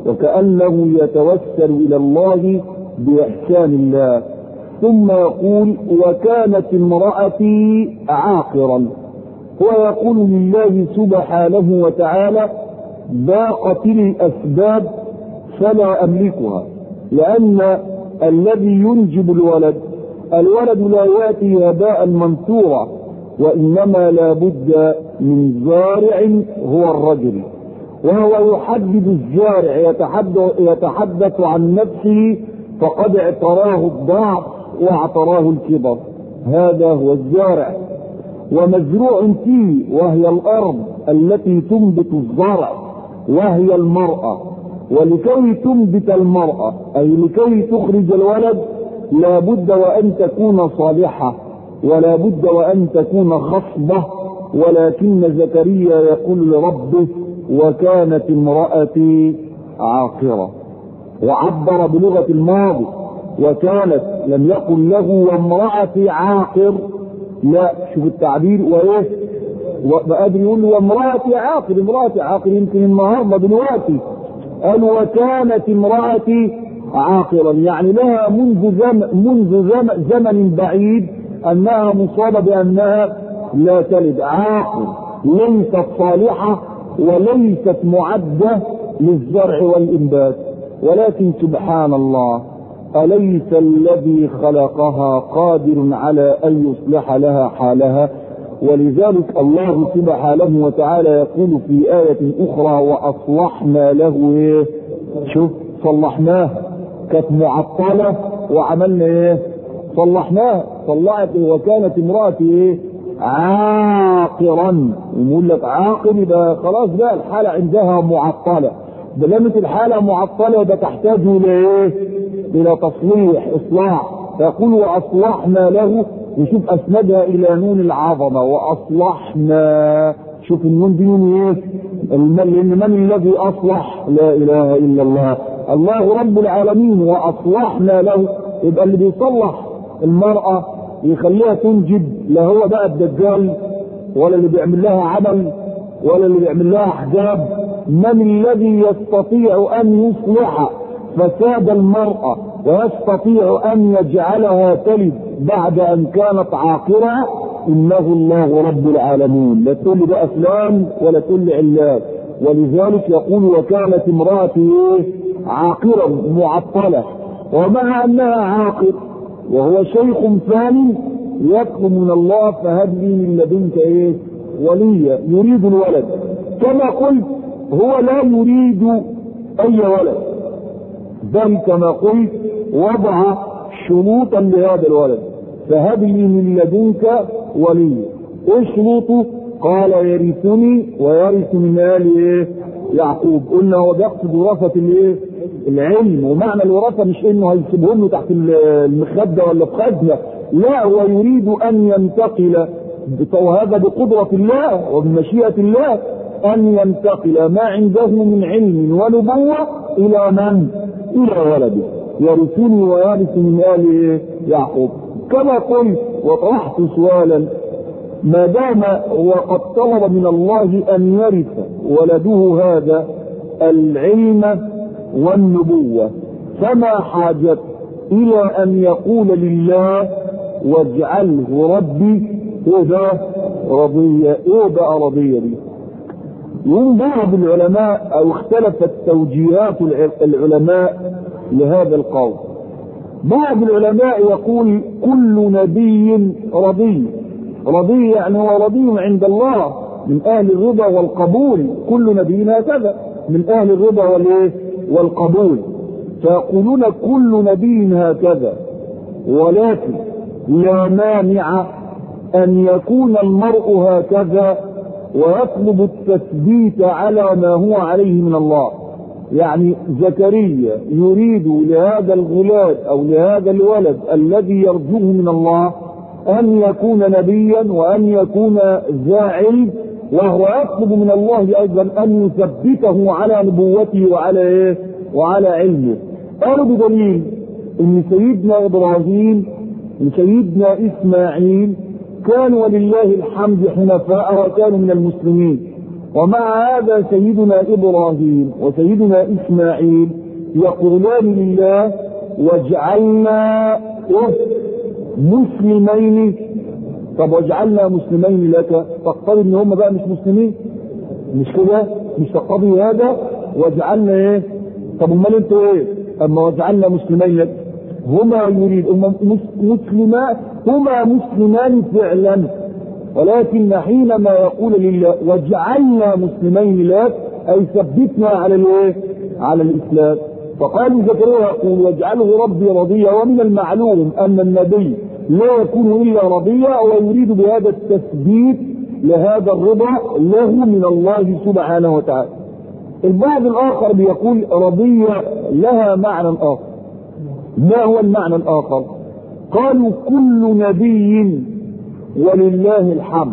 وكأنه يتوسل إلى الله بإحسان الله ثم يقول وكانت امرأتي عاقرا هو يقول لله سبحانه وتعالى ضاقت الأسباب فلا أملكها لأن الذي ينجب الولد الولد لا يأتي هباء منثورا وإنما لا بد من زارع هو الرجل وهو يحدد الزارع يتحدث, يتحدث عن نفسه فقد اعتراه الضعف واعتراه الكبر هذا هو الزارع ومزروع فيه وهي الأرض التي تنبت الزرع وهي المرأة ولكي تنبت المرأة أي لكي تخرج الولد لا بد وأن تكون صالحة ولا بد وأن تكون خصبة ولكن زكريا يقول لربه وكانت امرأتي عاقرة وعبر بلغة الماضي وكانت لم يقل له وامرأتي عاقر لا شوف التعبير وايه وأدري يقول وامرأتي عاقر امرأتي عاقر يمكن النهارده دلوقتي قال وكانت امرأتي عاقرا يعني لها منذ زمن منذ زمن, زمن بعيد انها مصابة بانها لا تلد عاقر ليست صالحة وليست معدة للزرع والإنبات ولكن سبحان الله أليس الذي خلقها قادر على أن يصلح لها حالها ولذلك الله سبحانه وتعالى يقول في آية أخرى وأصلحنا له إيه؟ شوف صلحناه كانت معطلة وعملنا إيه؟ صلحناها صلحت وكانت امرأتي إيه؟ عاقرا يقول لك عاقر يبقى خلاص بقى الحالة عندها معطلة دلمت الحالة معطلة يبقى تحتاج إلى إيه؟ إلى تصليح إصلاح فيقول وأصلحنا له وشوف اسندها الى نون العظمه واصلحنا شوف النون دي نون ايه؟ لان من الذي اصلح؟ لا اله الا الله الله رب العالمين واصلحنا له يبقى اللي بيصلح المراه يخليها تنجب لا هو بقى الدجال ولا اللي بيعمل لها عمل ولا اللي بيعمل لها حجاب من الذي يستطيع ان يصلح فساد المراه ويستطيع ان يجعلها تلد بعد ان كانت عاقرة انه الله رب العالمين لا تقول لي ده افلام ولا تقول لي علات ولذلك يقول وكانت امرأتي عاقرا معطلة ومع انها عاقر وهو شيخ ثاني يطلب من الله فهب لي من لدنك ايه وليا يريد الولد كما قلت هو لا يريد اي ولد بل كما قلت وضع شروطا لهذا الولد فهب لي من لدنك وليا ايه شروطه قال يرثني ويرث من ال ايه يعقوب قلنا هو بيقصد وراثه الايه العلم ومعنى الوراثه مش انه هيسيبهم له تحت المخده ولا في خزنه لا هو يريد ان ينتقل وهذا بقدرة الله وبمشيئة الله أن ينتقل ما عنده من علم ونبوة إلى من؟ إلى ولده يرثني ويرث من آل يعقوب كما قلت وطرحت سؤالا ما دام وقد طلب من الله ان يرث ولده هذا العلم والنبوة فما حاجته الى ان يقول لله واجعله ربي ايه ده رضية ايه بقى رضية دي يوم بعض العلماء او اختلفت توجيهات العلماء لهذا القول بعض العلماء يقول كل نبي رضي رضي يعني هو رضي عند الله من اهل الرضا والقبول كل نبي هكذا من اهل الرضا والايه والقبول فيقولون كل نبي هكذا ولكن لا مانع ان يكون المرء هكذا ويطلب التثبيت على ما هو عليه من الله يعني زكريا يريد لهذا الغلام او لهذا الولد الذي يرجوه من الله ان يكون نبيا وان يكون ذا علم وهو يطلب من الله ايضا ان يثبته على نبوته وعلى ايه وعلى علمه قالوا بدليل ان سيدنا ابراهيم وسيدنا اسماعيل كانوا ولله الحمد حنفاء وكانوا من المسلمين ومع هذا سيدنا ابراهيم وسيدنا اسماعيل يقولان لله واجعلنا مسلمين طب واجعلنا مسلمين لك تقتضي ان هم بقى مش مسلمين مش كده مش تقتضي هذا واجعلنا ايه طب امال انتوا ايه اما واجعلنا مسلمين لك هما يريد هما مسلمان هما مسلمان فعلا ولكن حينما يقول لله واجعلنا مسلمين لك اي ثبتنا على الايه على الاسلام فقال زكريا يقول واجعله ربي رضيا ومن المعلوم ان النبي لا يكون الا رضيا ويريد بهذا التثبيت لهذا الرضا له من الله سبحانه وتعالى البعض الاخر بيقول رضية لها معنى اخر ما هو المعنى الاخر قالوا كل نبي ولله الحمد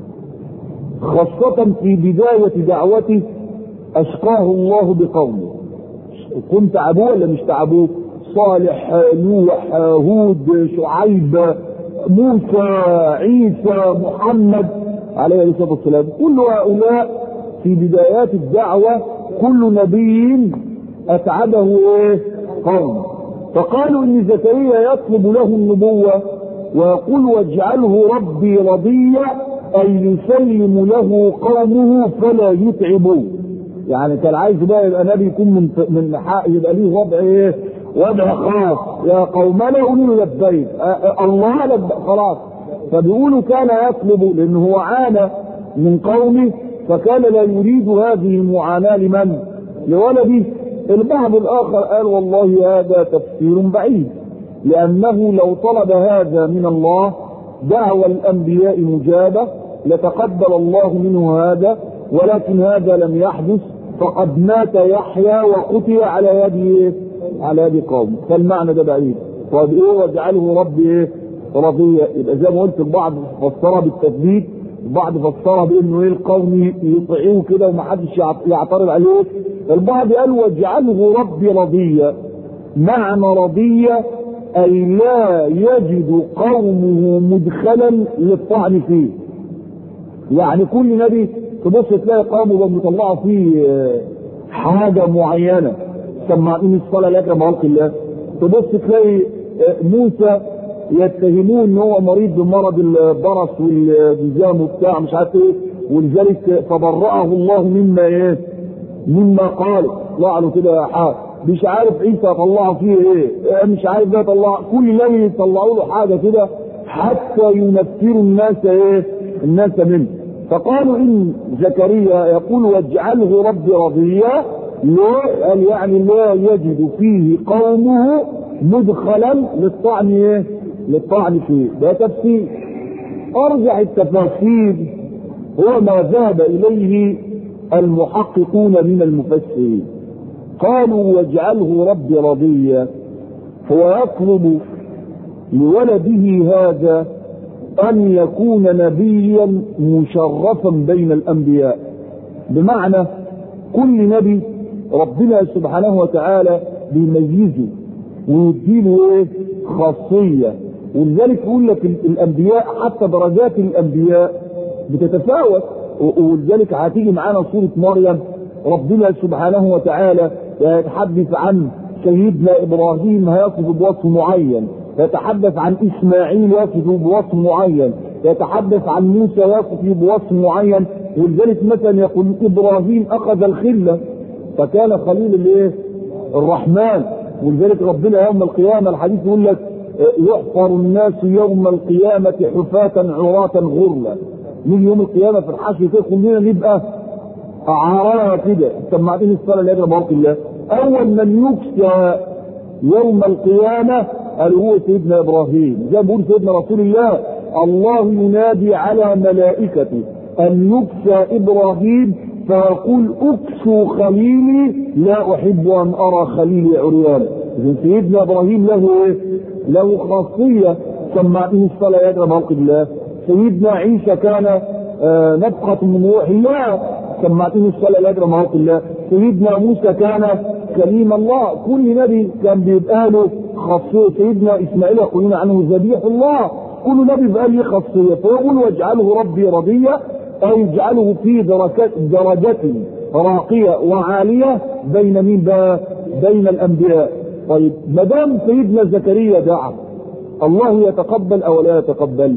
خاصة في بداية دعوته أشقاه الله بقومه كنت تعبوه ولا مش تعبوه صالح نوح هود شعيب موسى عيسى محمد عليه الصلاة والسلام كل هؤلاء في بدايات الدعوة كل نبي أتعبه إيه قوم فقالوا إن زكريا يطلب له النبوة ويقول واجعله ربي رضيا أي يسلم له قومه فلا يتعبوه يعني كان عايز بقى يبقى نبي يكون من من حق يبقى ليه وضع ايه؟ وضع خاص يا قومنا قولوا لبيك الله لبيك خلاص فبيقولوا كان يطلب لانه هو عانى من قومه فكان لا يريد هذه المعاناه لمن؟ لولده البعض الاخر قال والله هذا تفسير بعيد لانه لو طلب هذا من الله دعوى الانبياء مجابه لتقبل الله منه هذا ولكن هذا لم يحدث فقد مات يحيى وقتل على يد ايه؟ على يد قوم فالمعنى ده بعيد طب ايه واجعله ربي ايه؟ رضيا يبقى زي ما قلت البعض فسرها بالتثبيت البعض فسرها بانه ايه القوم يطيعوه كده ومحدش يعترض عليه البعض قال واجعله ربي رضيا معنى رضيا اي لا يجد قومه مدخلا للطعن فيه يعني كل نبي تبص تلاقي قومه بيطلعوا فيه حاجة معينة سمعين الصلاة لك خلق الله تبص تلاقي موسى يتهموه ان هو مريض بمرض البرص والجزام وبتاع مش عارف ايه ولذلك فبرأه الله مما ايه مما قال طلع له كده حاجة مش عارف عيسى طلعوا فيه ايه مش عارف ده طلع كل نبي يطلعوا له حاجة كده حتى ينفروا الناس ايه الناس منه فقالوا ان زكريا يقول واجعله ربي رضيا لا قال يعني لا يجد فيه قومه مدخلا للطعن ايه؟ للطعن فيه ده تفسير ارجع التفاسير هو ما ذهب اليه المحققون من المفسرين قالوا واجعله ربي رضيا هو يطلب لولده هذا أن يكون نبيا مشرفا بين الأنبياء بمعنى كل نبي ربنا سبحانه وتعالى بيميزه ويديله ايه خاصية ولذلك يقول لك ال- الانبياء حتى درجات الانبياء بتتفاوت و- ولذلك هتيجي معانا سوره مريم ربنا سبحانه وتعالى يتحدث عن سيدنا ابراهيم هيصف بوصف معين يتحدث عن اسماعيل يصف بوصف معين يتحدث عن موسى يصف بوصف معين ولذلك مثلا يقول ابراهيم اخذ الخله فكان خليل الايه الرحمن ولذلك ربنا يوم القيامه الحديث يقول لك يحفر الناس يوم القيامة حفاة عراة غرلا نيجي يوم القيامة في الحشر كده كلنا نبقى أعراها كده سمعتني الصلاة لأجل بارك الله أول من يكسى يوم القيامة قال هو سيدنا إبراهيم زي ما بيقول سيدنا رسول الله الله ينادي على ملائكته أن يكسى إبراهيم فيقول اكسوا خليلي لا أحب أن أرى خليلي عريانا إذن سيدنا إبراهيم له إيه؟ له خاصية سمعتني الصلاة يا أجل بارك الله سيدنا عيسى كان آه نفخة من روح الله سمعتني الصلاة لأجل مرض الله سيدنا موسى كان كليم الله كل نبي كان بيبقى له خاصية سيدنا إسماعيل يقولون عنه ذبيح الله كل نبي بقى له خاصية فيقول واجعله ربي رضية أو يجعله في درجات درجة راقية وعالية بين مين بقى؟ بين الأنبياء طيب ما دام سيدنا زكريا دعا الله يتقبل أو لا يتقبل؟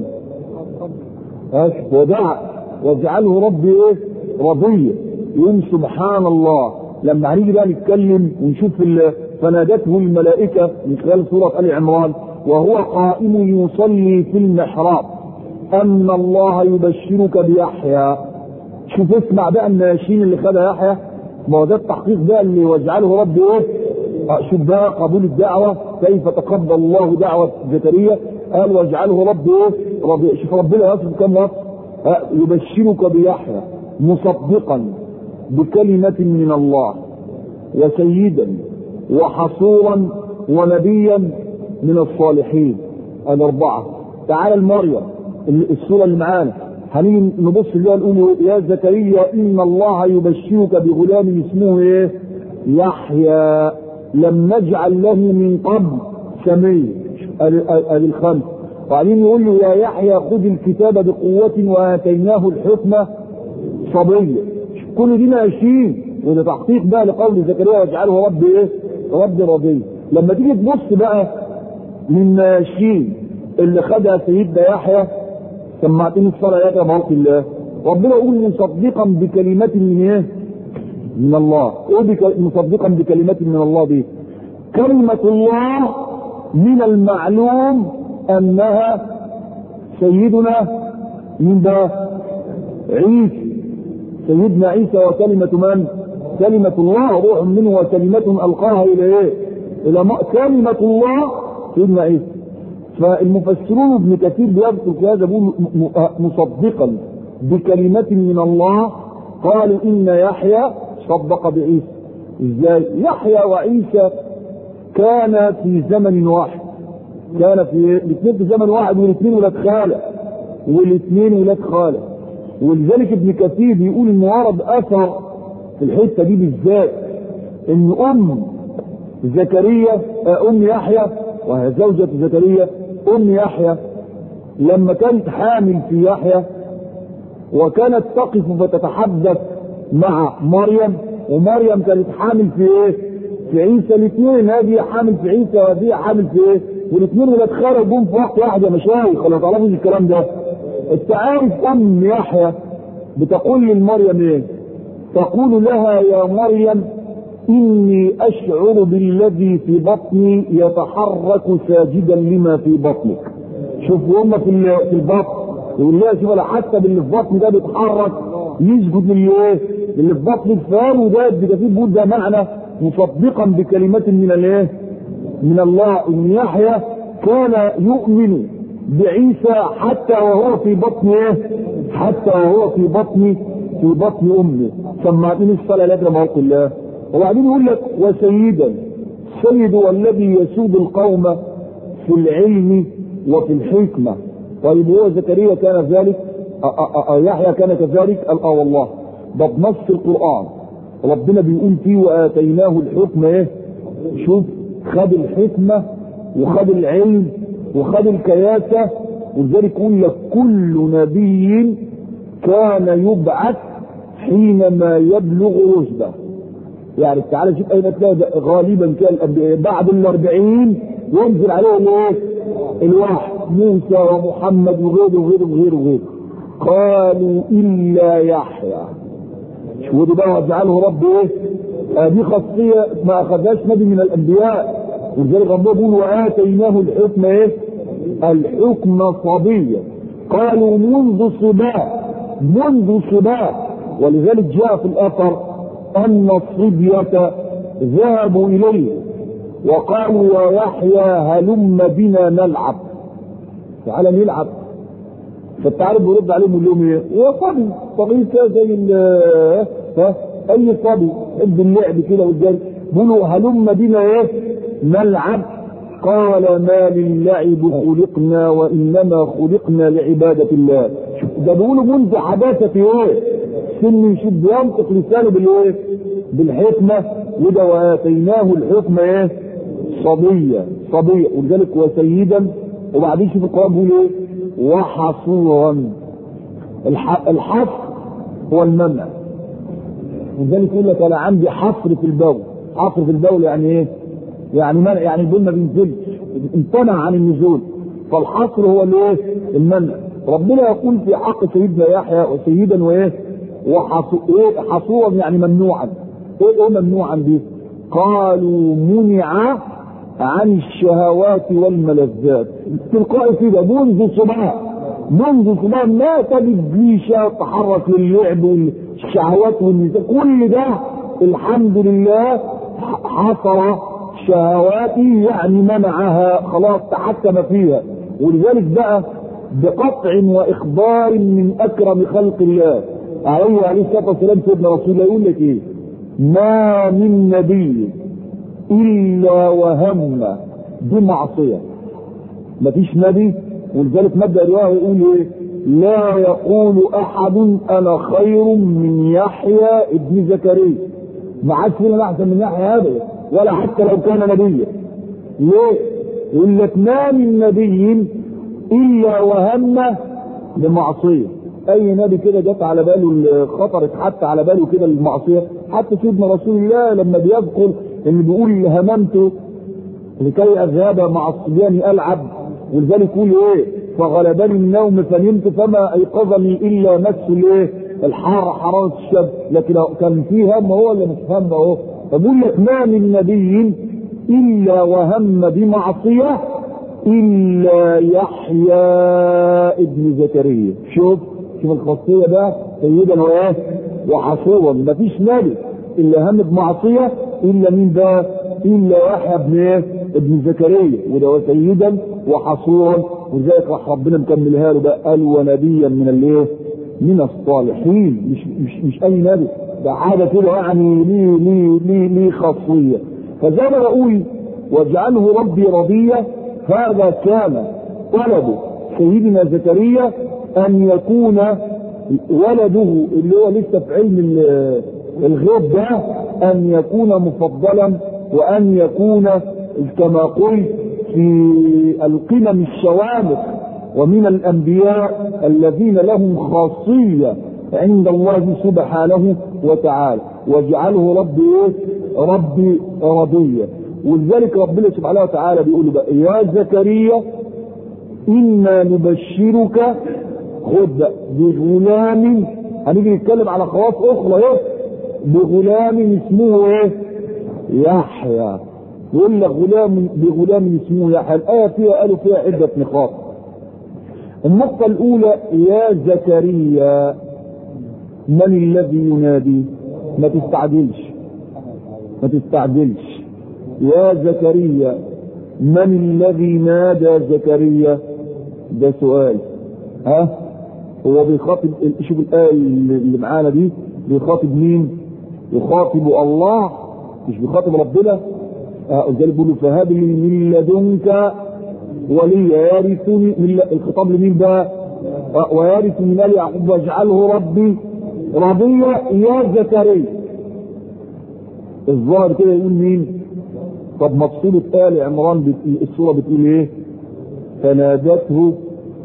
ودعا واجعله ربي ايه رضية يقول سبحان الله لما هنيجي بقى نتكلم ونشوف فنادته الملائكة من خلال سورة آل عمران وهو قائم يصلي في المحراب أن الله يبشرك بيحيى شوف اسمع بقى الناشين اللي خدها يحيى ما هو ده التحقيق بقى اللي واجعله ربي ايه شوف بقى قبول الدعوة كيف تقبل الله دعوة زكريا قال واجعله ربي ايه ربي شوف ربنا يصف كم وصف يبشرك بيحيى مصدقا بكلمة من الله وسيدا وحصورا ونبيا من الصالحين الأربعة تعال المريم السورة اللي معانا هنيجي نبص لها نقول يا زكريا إن الله يبشرك بغلام اسمه إيه؟ يحيى لم نجعل له من قبل سمي ادي الخمس وبعدين يقول له يا يحيى خذ الكتاب بقوة وآتيناه الحكم صبيا كل دي ماشيين وده تحقيق بقى لقول زكريا واجعله رب ايه؟ رب رضي لما تيجي تبص بقى من ماشيين اللي خدها سيدنا يحيى سمعتني الصلاة يا بارك الله ربنا يقول مصدقا بكلمة من ايه؟ من الله ايه مصدقا بكلمة من الله دي كلمة الله من المعلوم انها سيدنا من ده عيسى سيدنا عيسى وكلمة من كلمة الله روح منه وكلمة ألقاها إلى إيه إلى ما كلمة الله سيدنا عيسى فالمفسرون ابن كثير بيذكر في هذا بيقول مصدقا بكلمة من الله قالوا إن يحيى صدق بعيسى ازاي يحيى وعيسى كان في زمن واحد كان في الاثنين في زمن واحد والاثنين ولاد خاله والاثنين ولاد خاله ولذلك ابن كثير بيقول ان ورد اثر في الحته دي بالذات ان ام زكريا ام يحيى وهي زوجة زكريا ام يحيى لما كانت حامل في يحيى وكانت تقف فتتحدث مع مريم ومريم كانت حامل في ايه؟ في عيسى الاثنين هذه حامل في عيسى وهذه حامل في ايه؟ والاثنين ولاد خاله جم في وقت واحد يا مشايخ ولا تعرفوا الكلام ده؟ انت عارف ام يحيى بتقول لمريم ايه؟ تقول لها يا مريم اني اشعر بالذي في بطني يتحرك ساجدا لما في بطنك. شوف هم في في البطن يقول لها شوف حتى باللي في بطني ده بيتحرك يسجد للي ايه؟ اللي في بطن الفار وده ده في بيقول ده معنى مصدقا بكلمة من الايه؟ من الله ان يحيى كان يؤمن بعيسى حتى وهو في بطن ايه؟ حتى وهو في بطن في بطن امه سمعتني الصلاه لاجل موقع الله وبعدين يقول لك وسيدا السيد والذي يسود القوم في العلم وفي الحكمه طيب هو زكريا كان ذلك يحيى كان كذلك قال اه والله ده بنص القران ربنا بيقول فيه واتيناه الحكم ايه شوف خد الحكمه وخد العلم وخد الكياسة ولذلك يقول لك كل نبي كان يبعث حينما يبلغ رشده يعني تعالى شوف اين تلاقي غالبا كان بعد الاربعين ينزل عليهم ايه؟ الوحي موسى ومحمد وغيره وغيره وغيره وغيره قالوا الا يحيى شو ده بقى وجعله رب ايه؟ آه دي خاصيه ما اخذهاش نبي من الانبياء ولذلك ربنا بيقول واتيناه الحكم ايه؟ الحكم صبيا قالوا منذ صباه منذ صباه ولذلك جاء في الاثر ان الصبيه ذهبوا اليه وقالوا يا يحيى هلم بنا نلعب تعالى نلعب فالتعالى بيرد عليهم يقول لهم ايه؟ هو صبي صغير كده زي ها اي صبي يحب اللعب كده والجري بيقولوا هلم بنا ايه؟ نلعب قال ما للعب خلقنا وانما خلقنا لعباده الله ده بيقولوا منذ حداثه ايه؟ سن شد ينطق لسانه بالايه؟ بالحكمه وده واتيناه الحكمه ايه؟ صبية صبية ولذلك وسيدا وبعدين شوف القرآن بيقول ايه وحصورا الحصر هو المنع ولذلك يقول لك انا عندي حصر في البول حصر في البول يعني ايه؟ يعني منع يعني البول ما بينزلش امتنع عن النزول فالحصر هو الايه؟ المنع ربنا يقول في حق سيدنا يحيى وسيدا وايه؟ وحصورا يعني ممنوعا ايه ايه ممنوعا دي؟ قالوا منع عن الشهوات والملذات تلقائي كده منذ صباح منذ صباح ما تجيش تحرك للعب والشهوات والنساء كل ده الحمد لله حصر شهواته يعني منعها خلاص تحكم فيها ولذلك بقى بقطع واخبار من اكرم خلق الله عليه عليه الصلاه والسلام سيدنا رسول الله يقول لك ايه ما من نبي الا وهم بمعصيه مفيش نبي ولذلك مبدا الروايه يقول ايه لا يقول احد انا خير من يحيى ابن زكريا ما عادش فينا احسن من يحيى ابدا ولا حتى لو كان نبيا ليه؟ يقول لك ما من نبي الا وهم بمعصيه اي نبي كده جت على باله خطرت حتى على باله كده المعصيه حتى سيدنا رسول الله لما بيذكر ان بيقول هممت لكي اذهب مع الصبيان العب ولذلك يقول ايه فغلبني النوم فنمت فما ايقظني الا نفس الايه الحار حراره الشمس لكن كان في هم هو اللي مش هم اهو فبقول لك ما من نبي الا وهم بمعصيه الا يحيى ابن زكريا شوف شوف الخاصيه ده سيدا وايه وحصورا مفيش نبي الا هم بمعصيه الا مين ده الا يحيى ابن ايه ابن زكريا وده سيدا وحصورا ولذلك راح ربنا مكملها له بقى قال ونبيا من الايه من الصالحين مش مش مش اي نبي ده حاجه كده يعني ليه ليه ليه ليه خاصيه فزي ما بقول واجعله ربي رضيا هذا كان طلب سيدنا زكريا ان يكون ولده اللي هو لسه في علم الغيب ده ان يكون مفضلا وان يكون كما قلت في القمم الشوامخ ومن الانبياء الذين لهم خاصيه عند الله سبحانه وتعالى واجعله ربي ايه؟ ربي رضيا ولذلك ربنا سبحانه وتعالى بيقول بقى يا زكريا انا نبشرك خد بغلام هنيجي نتكلم على خواص اخرى ايه بغلام اسمه ايه يحيى يقول لك غلام بغلام اسمه يحيى الايه فيها قالوا فيها عده نقاط النقطة الأولى يا زكريا من الذي ينادي؟ ما تستعجلش ما تستعجلش يا زكريا من الذي نادى زكريا؟ ده سؤال ها؟ هو بيخاطب شوف الآية اللي معانا دي بيخاطب مين؟ يخاطب الله مش بيخاطب ربنا ولذلك بيقول فهب لي من لدنك ولي يرثني من الخطاب لمين بقى؟ ويرث من ال يعقوب واجعله ربي رضيا يا زكريا الظاهر كده يقول مين؟ طب مفصولة آل عمران بت... السورة بتقول ايه؟ فنادته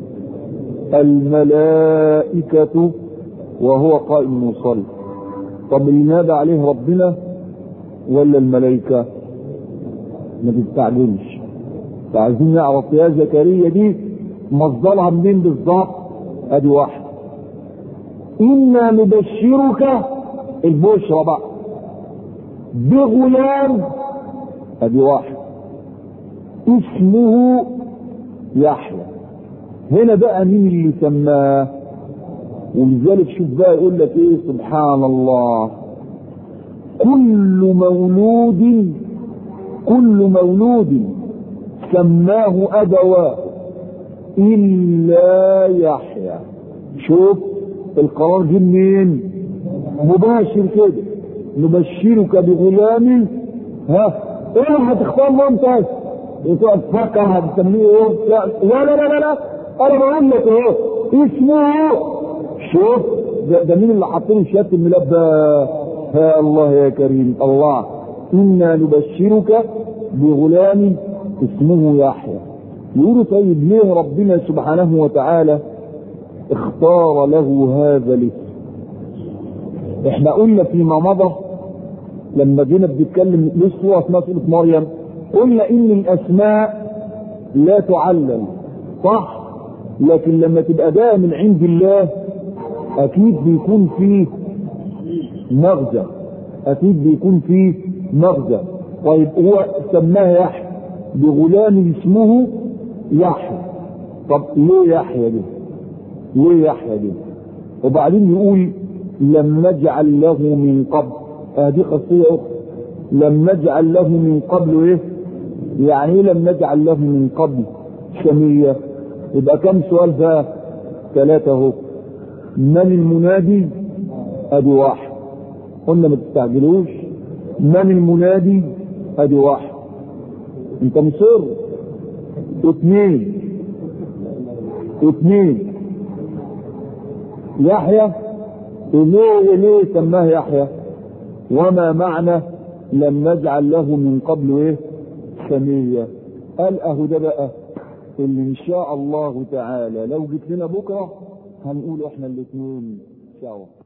الملائكة وهو قائم يصلي طب اللي نادى عليه ربنا ولا الملائكة ما تستعجلش فعايزين نعرف يا زكريا دي مصدرها منين بالظبط ادي واحد انا نبشرك البشرى بقى بغلام ادي واحد اسمه يحيى هنا بقى مين اللي سماه ولذلك شوف بقى يقول لك ايه سبحان الله كل مولود كل مولود سماه ابواه الا يحيى شوف القرار جه منين مباشر كده نبشرك بغلام ها ايه هتختار مامتك وتقعد تفكر هتسميه ايه لا لا لا لا لا انا بقول لك اهو اسمه شوف ده, ده مين اللي حاط له شهاده الميلاد ده يا الله يا كريم الله انا نبشرك بغلام اسمه يحيى يقولوا طيب ليه ربنا سبحانه وتعالى اختار له هذا الاسم احنا قلنا فيما مضى لما جينا بنتكلم ليه سوره اسمها سوره مريم قلنا ان الاسماء لا تعلل صح لكن لما تبقى ده من عند الله اكيد بيكون فيه مغزى اكيد بيكون فيه مغزى طيب هو سماه يحيى بغلام اسمه يحيى طب ليه يحيى ده ليه يحيى ده وبعدين يقول لم نجعل له من قبل هذه خاصيه اخرى لم نجعل له من قبل ايه يعني ايه لم نجعل له من قبل سميه يبقى كم سؤال ده ثلاثة اهو من المنادي ادي واحد قلنا ما تستعجلوش من المنادي ادي واحد انت مصر اثنين اثنين يحيى ليه ليه سماه يحيى وما معنى لم نجعل له من قبل ايه سمية قال اهو ده بقى اللي ان شاء الله تعالى لو جيت لنا بكره هنقول احنا الاثنين سوا